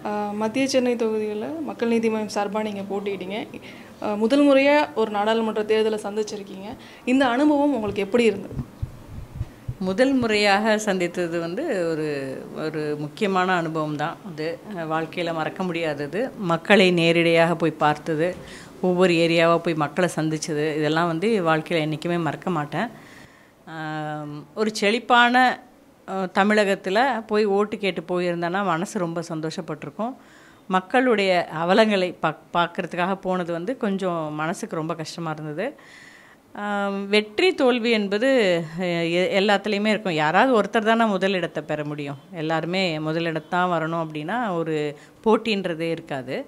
ஆஹ் மத்திய சென்னை தொகுதியில் மக்கள் நீதி மய்யம் சார்பாக நீங்கள் போட்டியிட்டீங்க ஆஹ் முதல் முறையாக ஒரு நாடாளுமன்ற தேர்தலை சந்திச்சிருக்கீங்க இந்த அனுபவம் உங்களுக்கு எப்படி இருந்தது முதல் முறையாக சந்தித்தது வந்து ஒரு ஒரு முக்கியமான அனுபவம் தான் அது வாழ்க்கையில் மறக்க முடியாதது மக்களை நேரடியாக போய் பார்த்தது ஒவ்வொரு ஏரியாவாக போய் மக்களை சந்திச்சது இதெல்லாம் வந்து வாழ்க்கையில் என்றைக்குமே மறக்க மாட்டேன் ஆம், ஒரு செழிப்பான தமிழகத்தில் போய் ஓட்டு கேட்டு போயிருந்தேன்னா மனசு ரொம்ப சந்தோஷப்பட்டிருக்கும் மக்களுடைய அவலங்களை பாக் பார்க்குறதுக்காக போனது வந்து கொஞ்சம் மனசுக்கு ரொம்ப கஷ்டமாக இருந்தது ஆம், வெற்றி தோல்வி என்பது அஹ், எ- எல்லாத்துலேயுமே இருக்கும் யாராவது ஒருத்தர் தானே முதலிடத்தை பெற முடியும் எல்லாருமே முதலிடத்தான் வரணும் அப்படின்னா ஒரு போட்டின்றதே இருக்காது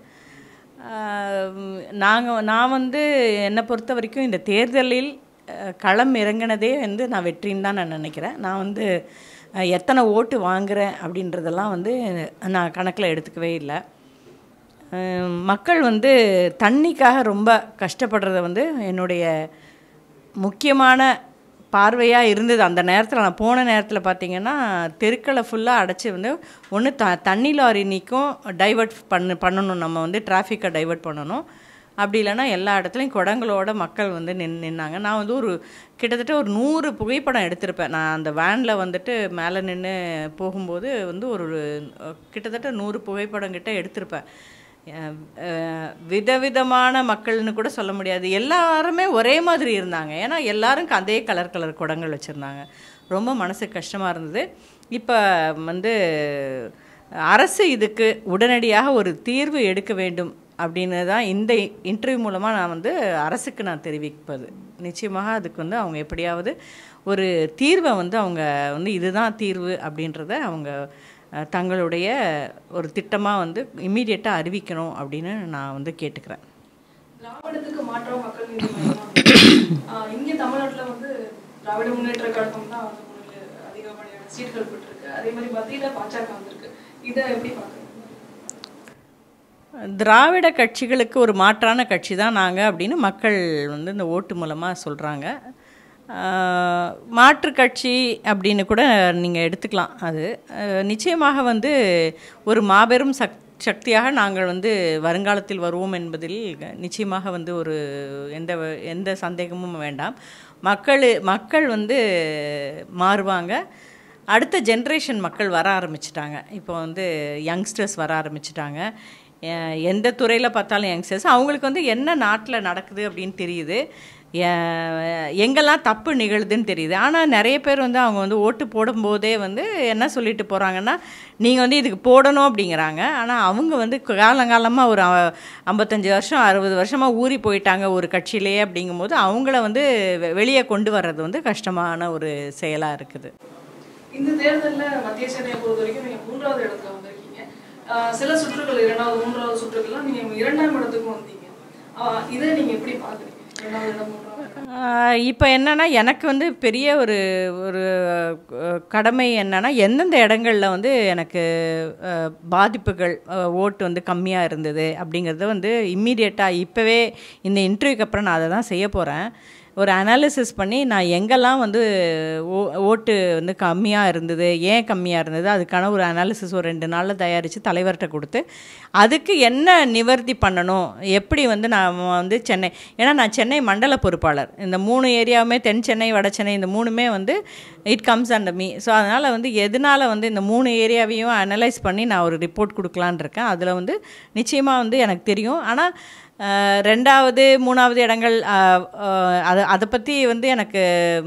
நாங்கள் நான் வந்து என்னை பொறுத்த வரைக்கும் இந்த தேர்தலில் அஹ், களம் இறங்கினதே வந்து நான் வெற்றின்னு தான் நான் நினைக்கிறேன் நான் வந்து அஹ், எத்தனை ஓட்டு வாங்குறேன் அப்படின்றதெல்லாம் வந்து நான் கணக்கில் எடுத்துக்கவே இல்லை அஹ், மக்கள் வந்து தண்ணிக்காக ரொம்ப கஷ்டப்படுறத வந்து என்னுடைய முக்கியமான பார்வையாக இருந்தது அந்த நேரத்தில் நான் போன நேரத்தில் பார்த்தீங்கன்னா தெருக்களை ஃபுல்லாக அடைச்சி வந்து ஒன்று த தண்ணி லாரி நிற்கும் டைவர்ட் பண்ணு பண்ணணும் நம்ம வந்து டிராஃபிக்கை டைவர்ட் பண்ணணும் அப்படி இல்லைன்னா எல்லா இடத்துலையும் குடங்களோட மக்கள் வந்து நின் நின்னாங்க நான் வந்து ஒரு கிட்டத்தட்ட ஒரு நூறு புகைப்படம் எடுத்திருப்பேன் நான் அந்த வேனில் வந்துட்டு மேலே நின்று போகும்போது வந்து ஒரு அஹ், கிட்டத்தட்ட நூறு புகைப்படம் கிட்ட எடுத்திருப்பேன் அஹ், அஹ், விதவிதமான மக்கள்னு கூட சொல்ல முடியாது எல்லாருமே ஒரே மாதிரி இருந்தாங்க ஏன்னா எல்லாரும் அதே கலர் கலர் குடங்கள் வச்சுருந்தாங்க ரொம்ப மனசுக்கு கஷ்டமாக இருந்தது இப்போ வந்து அரசு இதுக்கு உடனடியாக ஒரு தீர்வு எடுக்க வேண்டும் அப்படின்னு தான் இந்த இன்டர்வியூ மூலமாக நான் வந்து அரசுக்கு நான் தெரிவிப்பது நிச்சயமாக அதுக்கு வந்து அவங்க எப்படியாவது ஒரு தீர்வை வந்து அவங்க வந்து இதுதான் தீர்வு அப்படின்றத அவங்க அஹ், தங்களுடைய ஒரு திட்டமாக வந்து இம்மீடியட்டாக அறிவிக்கணும் அப்படின்னு நான் வந்து கேட்டுக்கிறேன் திராவிடத்துக்கு மாற்றம் மக்கள் நீதி மையம் இங்கே தமிழ்நாட்டில் வந்து திராவிட முன்னேற்ற கழகம் தான் வந்து முன்னிலை அதிகப்படியான சீட்கள் பெற்றிருக்கு அதே மாதிரி மத்தியில் பாஜக வந்திருக்கு இதை எப்படி பார்க்குறீங்க திராவிட கட்சிகளுக்கு ஒரு மாற்றான கட்சி தான் நாங்கள் அப்படின்னு மக்கள் வந்து இந்த ஓட்டு மூலமாக சொல்கிறாங்க மாற்று கட்சி அப்படின்னு கூட நீங்கள் எடுத்துக்கலாம் அது ஆஹ் நிச்சயமாக வந்து ஒரு மாபெரும் சக் சக்தியாக நாங்கள் வந்து வருங்காலத்தில் வருவோம் என்பதில் நிச்சயமாக வந்து ஒரு எந்த எந்த சந்தேகமும் வேண்டாம் மக்கள் மக்கள் வந்து மாறுவாங்க அடுத்த ஜென்ரேஷன் மக்கள் வர ஆரம்பிச்சிட்டாங்க இப்போ வந்து யங்ஸ்டர்ஸ் வர ஆரம்பிச்சிட்டாங்க எ- எந்த துறையில் பார்த்தாலும் யங்ஸ்டர்ஸ் அவங்களுக்கு வந்து என்ன நாட்டில் நடக்குது அப்படின்னு தெரியுது எ- எங்கெல்லாம் தப்பு நிகழுதுன்னு தெரியுது ஆனால் நிறைய பேர் வந்து அவங்க வந்து ஓட்டு போடும்போதே வந்து என்ன சொல்லிட்டு போகிறாங்கன்னா நீங்கள் வந்து இதுக்கு போடணும் அப்படிங்கிறாங்க ஆனால் அவங்க வந்து காலங்காலமாக ஒரு அ- ஐம்பத்தஞ்சு வருஷம் அறுபது வருஷமாக ஊறி போயிட்டாங்க ஒரு கட்சியிலேயே அப்படிங்கும்போது அவங்கள வந்து வெ- வெளியே கொண்டு வர்றது வந்து கஷ்டமான ஒரு செயலாக இருக்குது இந்த தேர்தலில் மத்திய சென்னையை பொறுத்த வரைக்கும் நீங்கள் மூன்றாவது இடத்துல வந்திருக்கீங்க ஆஹ் சில சுற்றுகள் இரண்டாவது மூன்றாவது சுற்றுக்கள்லாம் நீங்கள் இரண்டாம் இடத்துக்கும் வந்தீங்க ஆஹ் இதை நீங்கள் எப்படி பார்க்குறீங்க இரண்டாவது இடம் மூன்றாவது இடம் இப்போ என்னன்னா எனக்கு வந்து பெரிய ஒரு ஒரு அஹ், கடமை என்னன்னா எந்தெந்த இடங்களில் வந்து எனக்கு அஹ், பாதிப்புகள் அஹ், ஓட்டு வந்து கம்மியாக இருந்தது அப்படிங்கிறத வந்து இம்மீடியட்டாக இப்போவே இந்த இன்டர்வியூக்கு அப்புறம் நான் அதை தான் செய்ய போகிறேன் ஒரு அனாலிசிஸ் பண்ணி நான் எங்கெல்லாம் வந்து ஓ ஓட்டு வந்து கம்மியாக இருந்தது ஏன் கம்மியாக இருந்தது அதுக்கான ஒரு அனாலிசிஸ் ஒரு ரெண்டு நாளில் தயாரித்து தலைவர்கிட்ட கொடுத்து அதுக்கு என்ன நிவர்த்தி பண்ணணும் எப்படி வந்து நான் வந்து சென்னை ஏன்னா நான் சென்னை மண்டல பொறுப்பாளர் இந்த மூணு ஏரியாவுமே தென் சென்னை வட சென்னை இந்த மூணுமே வந்து it comes under me so அதனால் வந்து எதனால் வந்து இந்த மூணு ஏரியாவையும் அனலைஸ் பண்ணி நான் ஒரு ரிப்போர்ட் கொடுக்கலான்னு இருக்கேன் அதில் வந்து நிச்சயமாக வந்து எனக்கு தெரியும் ஆனால் அஹ், ரெண்டாவது மூணாவது இடங்கள் அஹ், அஹ், அதை அதை பற்றி வந்து எனக்கு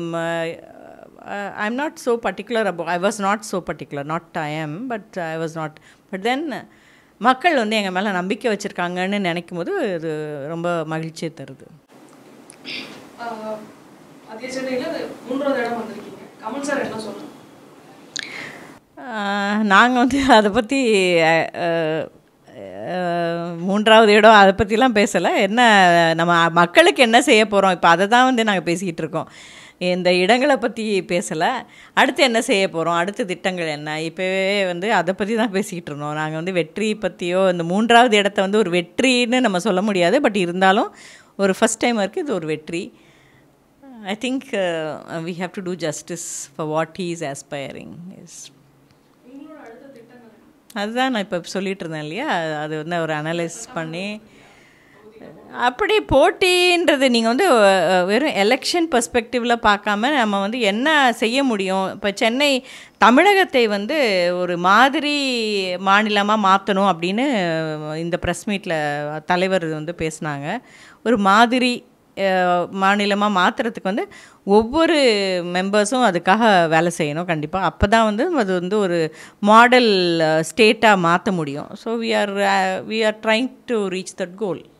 I am not so particular about I was not so particular not I am but I was not but then மக்கள் வந்து எங்கள் மேலே நம்பிக்கை வச்சுருக்காங்கன்னு நினைக்கும் போது இது ரொம்ப மகிழ்ச்சியை தருது ஆஹ் மத்திய சென்னையில் மூன்றாவது இடம் வந்திருக்கீங்க கமல் சார் என்ன சொல்றாங்க நாங்கள் வந்து அதை பற்றி மூன்றாவது இடம் அதை பற்றிலாம் பேசலை என்ன நம்ம மக்களுக்கு என்ன செய்ய போகிறோம் இப்போ அதை தான் வந்து நாங்கள் பேசிக்கிட்டு இருக்கோம் இந்த இடங்களை பற்றி பேசலை அடுத்து என்ன செய்ய போகிறோம் அடுத்த திட்டங்கள் என்ன இப்போவே வந்து அதை பற்றி தான் பேசிக்கிட்டு இருந்தோம் நாங்கள் வந்து வெற்றி பற்றியோ இந்த மூன்றாவது இடத்த வந்து ஒரு வெற்றின்னு நம்ம சொல்ல முடியாது பட் இருந்தாலும் ஒரு ஃபஸ்ட் டைம் இருக்குது இது ஒரு வெற்றி I think we have to do justice for what he is aspiring is அதுதான் நான் இப்போ சொல்லிட்டு இருந்தேன் இல்லையா அது வந்து ஒரு அனலைஸ் பண்ணி அப்படி போட்டின்றது நீங்கள் வந்து அஹ், வெறும் எலெக்ஷன் பெர்ஸ்பெக்டிவில் பார்க்காம நம்ம வந்து என்ன செய்ய முடியும் இப்போ சென்னை தமிழகத்தை வந்து ஒரு மாதிரி மாநிலமாக மாற்றணும் அப்படின்னு இந்த ப்ரெஸ் மீட்டில் தலைவர் வந்து பேசினாங்க ஒரு மாதிரி மாநிலமாக மாற்றுறதுக்கு வந்து ஒவ்வொரு மெம்பர்ஸும் அதுக்காக வேலை செய்யணும் கண்டிப்பாக அப்போ தான் வந்து அது வந்து ஒரு மாடல் ஸ்டேட்டாக மாற்ற முடியும் so we are we are trying to reach that goal